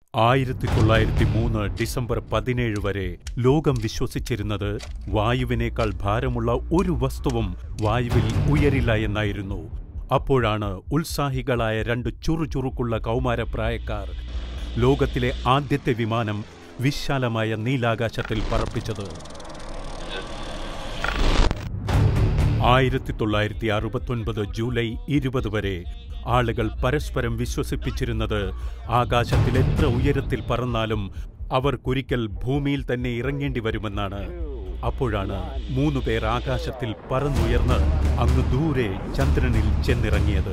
ആയിരത്തി തൊള്ളായിരത്തി മൂന്ന് ഡിസംബർ പതിനേഴ് വരെ ലോകം വിശ്വസിച്ചിരുന്നത് വായുവിനേക്കാൾ ഭാരമുള്ള ഒരു വസ്തുവും വായുവിൽ ഉയരില്ല എന്നായിരുന്നു അപ്പോഴാണ് ഉത്സാഹികളായ രണ്ട് ചുറുചുറുക്കുള്ള കൗമാരപ്രായക്കാർ ലോകത്തിലെ ആദ്യത്തെ വിമാനം വിശാലമായ നീലാകാശത്തിൽ പറപ്പിച്ചത് ആയിരത്തി തൊള്ളായിരത്തി അറുപത്തൊൻപത് ജൂലൈ ഇരുപത് വരെ ആളുകൾ പരസ്പരം വിശ്വസിപ്പിച്ചിരുന്നത് ആകാശത്തിൽ എത്ര ഉയരത്തിൽ പറന്നാലും അവർക്കൊരിക്കൽ ഭൂമിയിൽ തന്നെ ഇറങ്ങേണ്ടി വരുമെന്നാണ് അപ്പോഴാണ് മൂന്നു പേർ ആകാശത്തിൽ പറന്നുയർന്ന് അങ്ങ് ദൂരെ ചന്ദ്രനിൽ ചെന്നിറങ്ങിയത്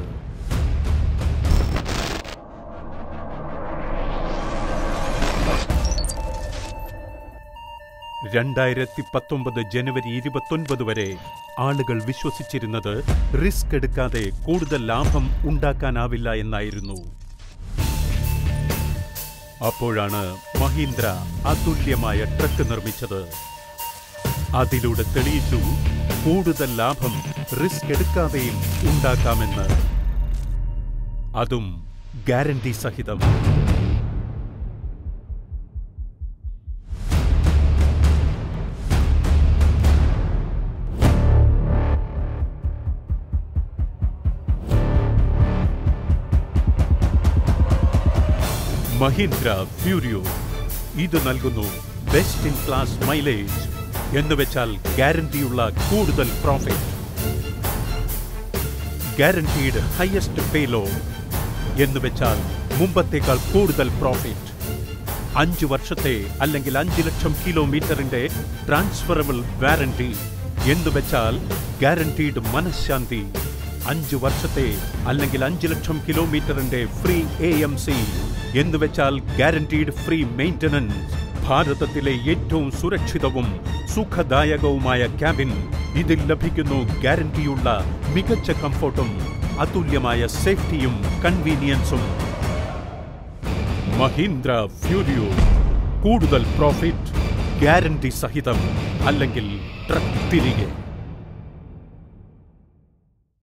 രണ്ടായിരത്തി പത്തൊമ്പത് ജനുവരി ഇരുപത്തൊൻപത് വരെ ആളുകൾ വിശ്വസിച്ചിരുന്നത് റിസ്ക് എടുക്കാതെ കൂടുതൽ ലാഭം ഉണ്ടാക്കാനാവില്ല എന്നായിരുന്നു അപ്പോഴാണ് മഹീന്ദ്ര അതുല്യമായ ട്രക്ക് നിർമ്മിച്ചത് അതിലൂടെ തെളിയിച്ചു കൂടുതൽ ലാഭം റിസ്ക് എടുക്കാതെയും ഉണ്ടാക്കാമെന്ന് അതും ഗ്യാരണ്ടി സഹിതം മഹീന്ദ്ര ഫ്യൂരിയോ ഇത് നൽകുന്നു ബെസ്റ്റ് ഇൻ ക്ലാസ് മൈലേജ് എന്ന് വെച്ചാൽ ഗ്യാരണ്ടിയുള്ള കൂടുതൽ പ്രോഫിറ്റ് ഗ്യാരണ്ടീഡ് ഹയസ്റ്റ് പേലോ എന്ന് വെച്ചാൽ മുമ്പത്തേക്കാൾ കൂടുതൽ പ്രോഫിറ്റ് അഞ്ച് വർഷത്തെ അല്ലെങ്കിൽ അഞ്ച് ലക്ഷം കിലോമീറ്ററിന്റെ ട്രാൻസ്ഫറബിൾ വാറന്റി എന്ന് വെച്ചാൽ ഗ്യാരണ്ടീഡ് മനഃശാന്തി അഞ്ച് വർഷത്തെ അല്ലെങ്കിൽ അഞ്ച് ലക്ഷം കിലോമീറ്ററിന്റെ ഫ്രീ എ എം സി എന്ന് വെച്ചാൽ ഗ്യാരണ്ടീഡ് ഫ്രീ മെയിന്റനൻസ് ഭാരതത്തിലെ ഏറ്റവും സുരക്ഷിതവും സുഖദായകവുമായ ക്യാബിൻ ഇതിൽ ലഭിക്കുന്നു ഗ്യാരണ്ടിയുള്ള മികച്ച കംഫർട്ടും അതുല്യമായ സേഫ്റ്റിയും കൺവീനിയൻസും മഹീന്ദ്ര ഫ്യൂരിയോ കൂടുതൽ പ്രോഫിറ്റ് ഗ്യാരണ്ടി സഹിതം അല്ലെങ്കിൽ ട്രക്ക് തിരികെ